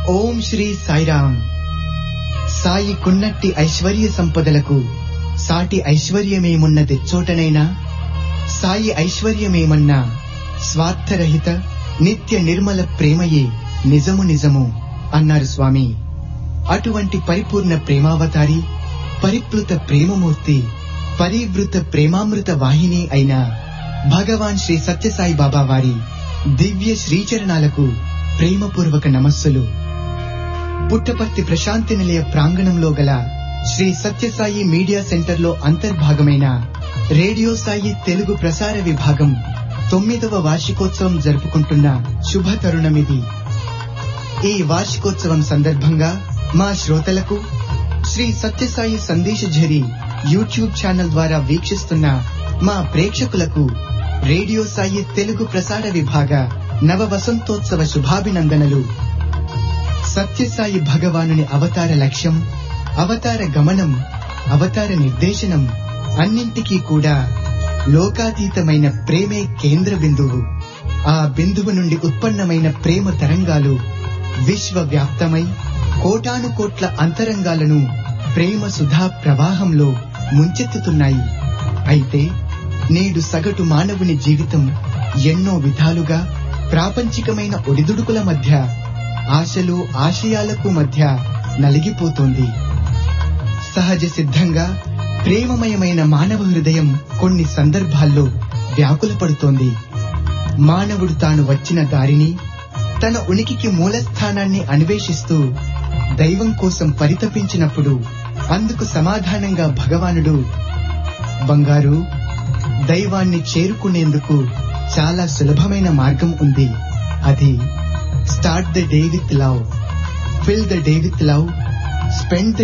ఓం శ్రీ సాయిరామ్ సాయి కున్నట్టి ఐశ్వర్య సంపదలకు సాటి ఐశ్వర్యమేమున్న తెచ్చోటనైనా సాయి ఐశ్వర్యమేమన్నా స్వార్థరహిత నిత్య నిర్మల ప్రేమయే నిజము నిజము అన్నారు స్వామి అటువంటి పరిపూర్ణ ప్రేమావతారి పరిప్లుత ప్రేమమూర్తి పరివృత ప్రేమామృత వాహిని అయిన భగవాన్ శ్రీ సత్యసాయి బాబా వారి దివ్య శ్రీచరణాలకు ప్రేమపూర్వక నమస్సులు పుట్టపర్తి ప్రశాంతి నిలయ ప్రాంగణంలో గల శ్రీ సత్యసాయి మీడియా సెంటర్ లో అంతర్భాగమైన రేడియో సాయి తెలుగు ప్రసార విభాగం తొమ్మిదవ వార్షికోత్సవం జరుపుకుంటున్న శుభ తరుణమిది ఈ వార్షికోత్సవం సందర్భంగా మా శ్రోతలకు శ్రీ సత్యసాయి సందేశ ఝరి యూట్యూబ్ ఛానల్ ద్వారా వీక్షిస్తున్న మా ప్రేక్షకులకు రేడియో సాయి తెలుగు ప్రసార విభాగ నవ వసంతోత్సవ శుభాభినందనలు సత్యసాయి భగవానుని అవతార లక్ష్యం అవతార గమనం అవతార నిర్దేశనం అన్నింటికీ కూడా లోకాతీతమైన ప్రేమే కేంద్ర బిందువు ఆ బిందువు నుండి ఉత్పన్నమైన ప్రేమ తరంగాలు విశ్వవ్యాప్తమై కోటాను కోట్ల అంతరంగాలను ప్రేమ సుధా ప్రవాహంలో ముంచెత్తుతున్నాయి అయితే నేడు సగటు మానవుని జీవితం ఎన్నో విధాలుగా ప్రాపంచికమైన ఒడిదుడుకుల మధ్య ఆశలు ఆశయాలకు మధ్య నలిగిపోతోంది సహజ సిద్ధంగా ప్రేమమయమైన మానవ హృదయం కొన్ని సందర్భాల్లో వ్యాకులపడుతోంది మానవుడు తాను వచ్చిన దారిని తన ఉనికికి మూలస్థానాన్ని అన్వేషిస్తూ దైవం కోసం పరితపించినప్పుడు అందుకు సమాధానంగా భగవానుడు బంగారు దైవాన్ని చేరుకునేందుకు చాలా సులభమైన మార్గం ఉంది అది start the day with love fill the day with love spend the